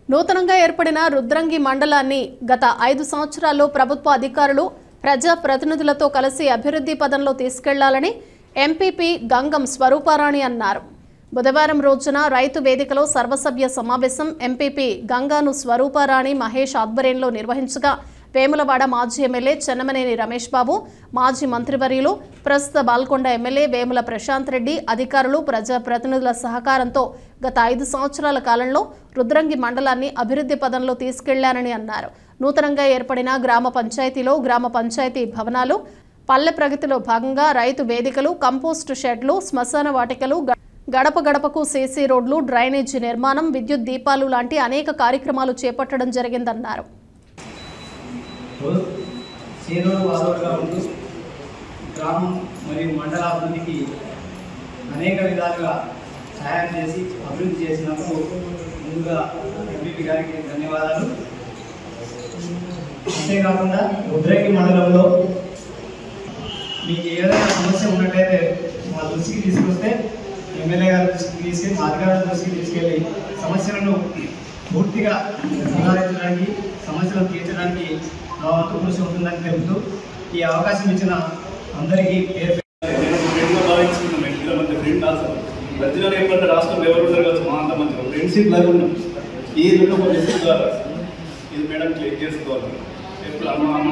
నూతనంగా ఏర్పడిన రుద్రంగి మండలాన్ని గత ఐదు సంవత్సరాల్లో ప్రభుత్వ అధికారులు ప్రజా ప్రతినిధులతో కలిసి అభివృద్ధి పదంలో తీసుకెళ్లాలని ఎంపీపీ గంగం స్వరూపారాణి అన్నారు బుధవారం రోజున రైతు వేదికలో సర్వసభ్య సమావేశం ఎంపీపీ గంగాను స్వరూపారాణి మహేష్ ఆధ్వర్యంలో నిర్వహించగా వేములవాడ మాజీ ఎమ్మెల్యే చెన్నమనేని రమేష్ బాబు మాజీ మంత్రివర్యులు ప్రస్తుత బాల్కొండ ఎమ్మెల్యే వేముల ప్రశాంత్ రెడ్డి అధికారులు ప్రజాప్రతినిధుల సహకారంతో గత ఐదు సంవత్సరాల కాలంలో రుద్రంగి మండలాన్ని అభివృద్ధి పదంలో తీసుకెళ్లారని అన్నారు నూతనంగా ఏర్పడిన గ్రామ పంచాయతీలో గ్రామ పంచాయతీ భవనాలు పల్లె ప్రగతిలో భాగంగా రైతు వేదికలు కంపోస్టు షెడ్లు శ్మశాన వాటికలు గ- గడప గడపకు సీసీ రోడ్లు డ్రైనేజీ నిర్మాణం విద్యుత్ దీపాలు లాంటి అనేక కార్యక్రమాలు చేపట్టడం జరిగిందన్నారు చేదోడు వాదోడుగా ఉంటూ గ్రామం మరియు మండల అభివృద్ధికి అనేక విధాలుగా సహాయం చేసి అభివృద్ధి చేసినందుకు ముందుగా ఎంపీపీ గారికి ధన్యవాదాలు అంతేకాకుండా రుద్రంగి మండలంలో మీకు ఏదైనా సమస్య ఉన్నట్లయితే మా దృష్టికి తీసుకొస్తే ఎమ్మెల్యే గారి దృష్టికి తీసుకెళ్ళి మా అధికారుల దృష్టికి తీసుకెళ్ళి సమస్యలను పూర్తిగా నివారించడానికి సమస్యలను తీర్చడానికి మా వంతు కృషి ఉంటుందని తెలుపుతూ ఈ అవకాశం ఇచ్చిన అందరికీ పేరు నేను ఫ్రెండ్గా భావించుకున్నాం ఇంట్లో మంది ఫ్రెండ్ అసలు ప్రజలలో ఏమంటే రాష్ట్రంలో ఎవరు ఉండరు కదా మా అంత మంచిగా ఫ్రెండ్షిప్ లాగా ఉన్నాం ఈ రెండు ఒక మెసేజ్ ద్వారా ఇది మేడం క్లిక్ చేసుకోవాలి ఎప్పుడు అమ్మ అమ్మ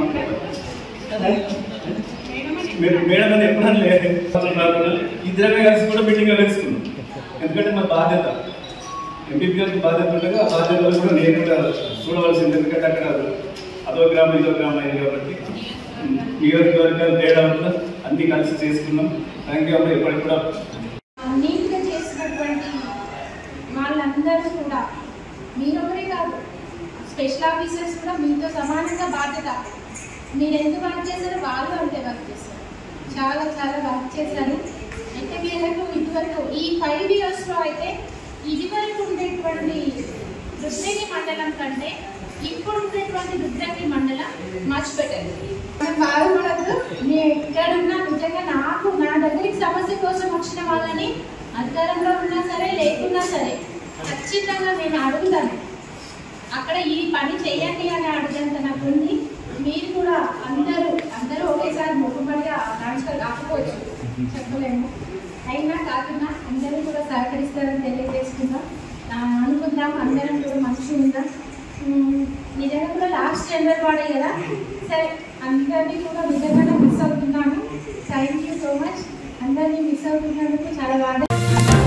మీరు మేడం అని ఎప్పుడు లేదు ఇద్దరమే కలిసి కూడా మీటింగ్ వేసుకున్నాం ఎందుకంటే మా బాధ్యత ఎంపీ గారికి బాధ్యత ఉండగా ఆ బాధ్యతలు కూడా నేను కూడా చూడవలసింది ఎందుకంటే అక్కడ అదో గ్రామం ఇదో గ్రామం అయింది కాబట్టి నియోజకవర్గాలు తేడా ఉందా అన్ని కలిసి చేసుకున్నాం థ్యాంక్ యూ అమ్మ ఇప్పటికి కూడా నీట్గా చేసినటువంటి వాళ్ళందరూ కూడా మీరొకరే కాదు స్పెషల్ ఆఫీసర్స్ కూడా మీతో సమానంగా బాధ్యత మీరు ఎంత వర్క్ చేశారో వాళ్ళు అంతే వర్క్ చేశారు చాలా చాలా వర్క్ చేశారు ఎట్టకేలకు ఇటువరకు ఈ ఫైవ్ ఇయర్స్లో అయితే ఇదివరకు ఉండేటువంటి రుద్రంగి మండలం కంటే ఇప్పుడు ఉండేటువంటి రుద్రంగి మండలం మచ్ బెటర్ మనం బాధపడద్దు నేను ఎక్కడున్నా నిజంగా నాకు నా దగ్గరికి సమస్య కోసం వచ్చిన వాళ్ళని అధికారంలో ఉన్నా సరే లేకున్నా సరే ఖచ్చితంగా నేను అడుగుతాను అక్కడ ఈ పని చేయండి అని అడిగేంత నాకు ఉంది మీరు కూడా అందరూ అందరూ ఒకేసారి ముఖపడిగా ట్రాన్స్ఫర్ కాకపోవచ్చు చెప్పలేము అయినా కాకుండా అందరూ కూడా సహకరిస్తారని తెలియజేసుకుందాం ఆ, అనుకుందాం అందరం కూడా మంచిగా ఉందాం ఉమ్, నిజంగా కూడా లాస్ట్ జనరల్ వాడే కదా సరే అందరినీ కూడా నిజంగానే మిస్ అవుతున్నాను థ్యాంక్ యూ సో మచ్ అందరినీ మిస్ అవుతున్నందుకు చాలా బాగా